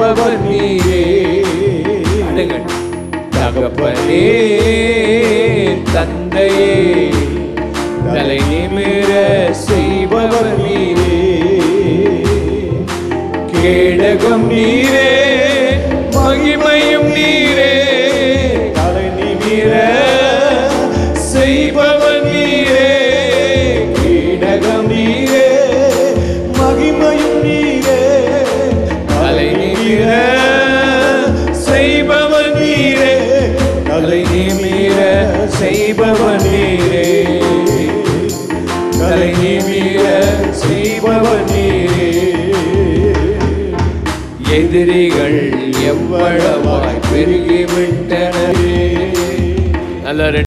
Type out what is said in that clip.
செய்பவர் நீரே அடுங்கள் தகப்பனே தந்தையே தலை நிமிர செய்பவர் நீரே கேடகம் நீரே மகிமையும் நீரே தலை நிமிர செய்பவர் நீரே கேடகம் நீரே மகிமையும் நீரே தலை நிமிர செய்பவர் நீரே தலை நிமிர செய்பவர் நீரே தலை நிமிர செய்பவர் நீரே எதிரிகள் எவ்வளவாய் பெருகிவிட்டனரே நல்ல